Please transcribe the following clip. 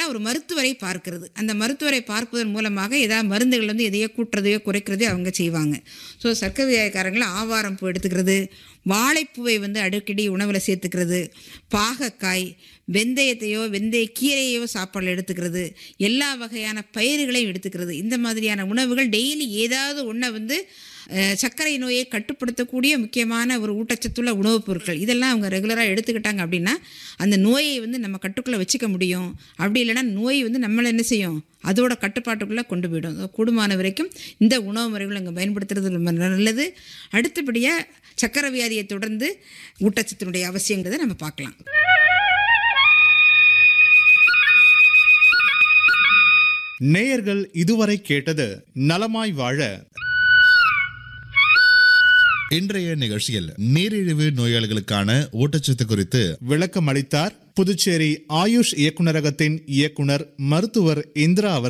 ஒரு மருத்துவரை பார்க்கிறது அந்த மருத்துவரை பார்ப்பதன் மூலமாக ஏதாவது மருந்துகள் வந்து எதையோ கூட்டுறதையோ குறைக்கிறதையோ அவங்க செய்வாங்க ஸோ சர்க்கரை வியாதிக்காரங்களை ஆவாரம் பூ எடுத்துக்கிறது வாழைப்பூவை வந்து அடிக்கடி உணவில் சேர்த்துக்கிறது பாகக்காய் வெந்தயத்தையோ வெந்தய கீரையோ சாப்பாடில் எடுத்துக்கிறது எல்லா வகையான பயிர்களையும் எடுத்துக்கிறது இந்த மாதிரியான உணவுகள் டெய்லி ஏதாவது ஒன்றை வந்து அஹ், சர்க்கரை நோயை கட்டுப்படுத்தக்கூடிய முக்கியமான ஒரு ஊட்டச்சத்துள்ள உணவுப் பொருட்கள் இதெல்லாம் அவங்க ரெகுலராக எடுத்துக்கிட்டாங்க அப்படின்னா அந்த நோயை வந்து நம்ம கட்டுக்குள்ளே வச்சுக்க முடியும் அப்படி இல்லைன்னா நோய் வந்து நம்மளை என்ன செய்யும் அதோட கட்டுப்பாட்டுக்குள்ளே கொண்டு போயிடும் So, கூடுமான வரைக்கும் இந்த உணவு முறைகளை இங்கே பயன்படுத்துறது ரொம்ப நல்லது அடுத்தபடியாக சக்கரை வியாதியை தொடர்ந்து ஊட்டச்சத்தினுடைய அவசியங்கிறதை நம்ம பார்க்கலாம் நேயர்கள் இதுவரை கேட்டது நலமாய் வாழ இன்றைய நிகழ்ச்சியில் நீரிழிவு நோயாளிகளுக்கான ஊட்டச்சத்து குறித்து விளக்கம் அளித்தார் புதுச்சேரி ஆயுஷ் இயக்குனரகத்தின் இயக்குனர் மருத்துவர் இந்திரா அவர்